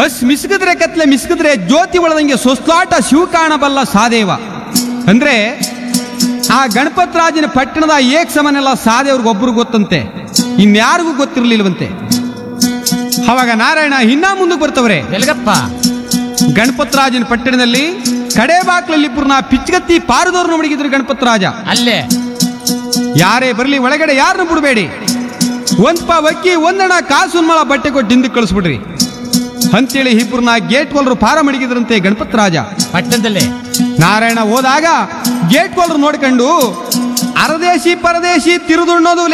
ಹಸ್ ಮಿಸ್ಕಿದ್ರೆ ಕತ್ಲೆ ಮಿಸ್ಕಿದ್ರೆ ಜ್ಯೋತಿ ಒಳದಂಗೆ ಸೊಸ್ಲಾಟ ಶಿವ ಕಾಣಬಲ್ಲ ಸಾದೇವ ಅಂದ್ರೆ ಆ ಗಣಪತರಾಜನ ಪಟ್ಟಣದ ಏಕ್ ಸಮನೆಲ್ಲ ಸಾದೇವ್ರಿಗೆ ಒಬ್ರು ಗೊತ್ತಂತೆ ಇನ್ಯಾರಿಗೂ ಗೊತ್ತಿರಲಿಲ್ವಂತೆ ಅವಾಗ ನಾರಾಯಣ ಇನ್ನ ಮುಂದಕ್ಕೆ ಬರ್ತವ್ರೆ ಎಲ್ಗಪ್ಪ ಗಣಪತರಾಜನ ಪಟ್ಟಣದಲ್ಲಿ ಕಡೆ ಬಾಕ್ಲಲ್ಲಿ ಪುರ್ನ ಪಿಚ್ಗತ್ತಿ ಪಾರದವ್ರನ್ನ ಮಡಗಿದ್ರು ಗಣಪತರಾಜ ಅಲ್ಲೇ ಯಾರೇ ಬರಲಿ ಒಳಗಡೆ ಯಾರನ್ನು ಬಿಡಬೇಡಿ ಒಂದ್ಪ ಒಕ್ಕಿ ಒಂದಣ ಕಾಸು ಮಳ ಬಟ್ಟೆ ಕೊಟ್ಟು ಹಿಂದಕ್ಕೆ ಕಳಿಸ್ಬಿಡ್ರಿ ಅಂತೇಳಿ ಇಬ್ಬರನ್ನ ಗೇಟ್ ಕೊಲ್ರು ಪಾರ ಮಡಗಿದ್ರಂತೆ ಗಣಪತರಾಜ ಪಟ್ಟಣದಲ್ಲಿ ನಾರಾಯಣ ಹೋದಾಗ ಗೇಟ್ ಕೊಲ್ರು ನೋಡ್ಕೊಂಡು ಅರದೇಶಿ ಪರದೇಶಿ ತಿರುದುಣ್ಣೋದು